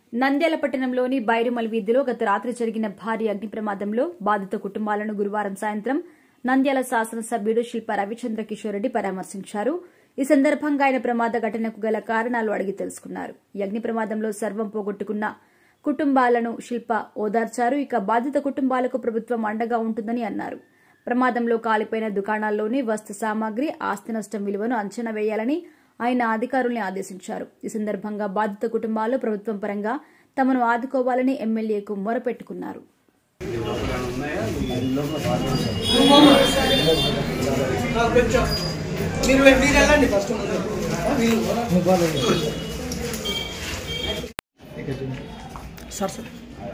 నంద్యాల పట్టణంలోని బైరుమల్ వీధిలో గత రాత్రి జరిగిన భారీ అగ్ని ప్రమాదంలో బాధిత కుటుంబాలను గురువారం సాయంత్రం నంద్యాల శాసనసభ్యుడు శిల్ప రవిచంద్ర కిషోర్ రెడ్డి పరామర్శించారు ఈ సందర్భంగా ఆయన ప్రమాద ఘటనకు గల కారణాలు అడిగి తెలుసుకున్నారు ఈ అగ్ని ప్రమాదంలో సర్వం పోగొట్టుకున్న కుటుంబాలను శిల్ప ఓదార్చారు ఇక బాధిత కుటుంబాలకు ప్రభుత్వం అండగా ఉంటుందని అన్నారు ప్రమాదంలో కాలిపోయిన దుకాణాల్లోని వస్తు సామాగ్రి ఆస్తి నష్టం విలువను అంచనా వేయాలని ఆయన అధికారుల్ని ఆదేశించారు ఈ సందర్భంగా బాధిత కుటుంబాలు ప్రభుత్వం పరంగా తమను ఆదుకోవాలని ఎమ్మెల్యేకు మొరపెట్టుకున్నారు కొంచెం మీరు మీరు వెళ్ళండి ఫస్ట్ ముందు సార్ సార్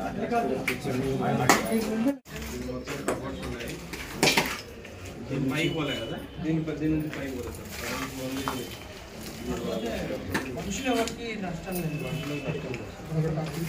మనుషులు ఎవరికి నష్టం లేదు మనుషులకు నష్టం లేదు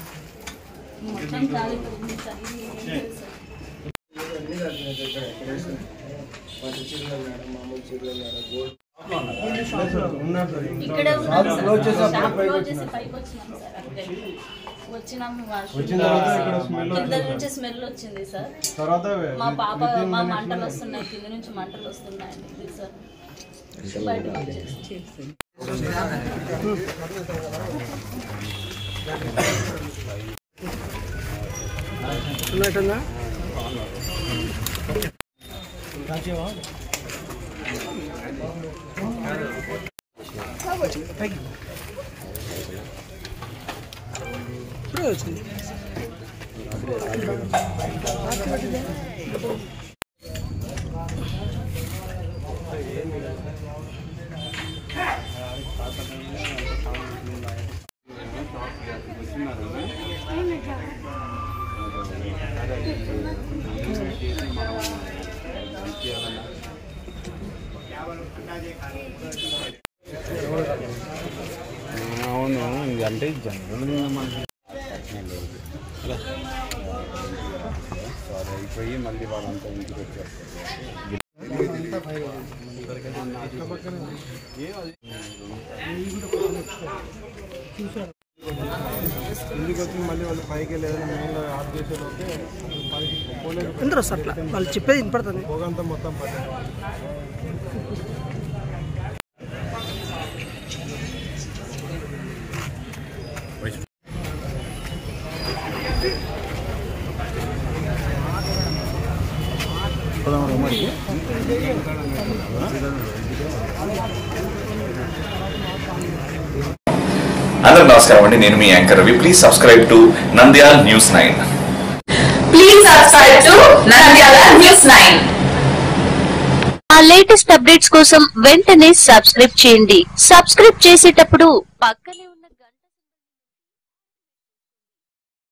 ఇక్కడే ఉన్నాం సార్. షాప్ క్లోజ్ చేసి పైకి వచ్చినాం సార్ అంతే. వచ్చినాం వాష్రూమ్ కింద నుంచి స్మెల్ వచ్చింది సార్ మా పాప మా మంటలు వస్తున్నాయి కింద నుంచి మంటలు వస్తున్నాయండి ఇది సార్ బయటకు వచ్చేసి ఉన్నట్టుందా ఇప్పుడే వచ్చింది అవును ఇది అంటే జనరల్ మనకి సారీ అయిపోయి మళ్ళీ వాళ్ళంతా ఇంటికి వచ్చారు ఇంటికి వచ్చి మళ్ళీ వాళ్ళు పైకి వెళ్ళి ఏదైనా మెయిన్ ఆఫ్ చేసేలోకి పైకి పోలేదు అందరూ వస్తారు అట్లా వాళ్ళు చెప్పేది వినపడుతుంది పొగంతా మొత్తం పట్టింది అందరూ నమస్కారం అండి నేను మీ anchor Ravi please subscribe to Nandyal news nine Please subscribe to Nandyala News 9. ఆ లేటెస్ట్ అప్డేట్స్ కోసం వెంటనే సబ్స్క్రైబ్ చేయండి సబ్స్క్రైబ్ చేసేటప్పుడు పక్కనే ఉన్న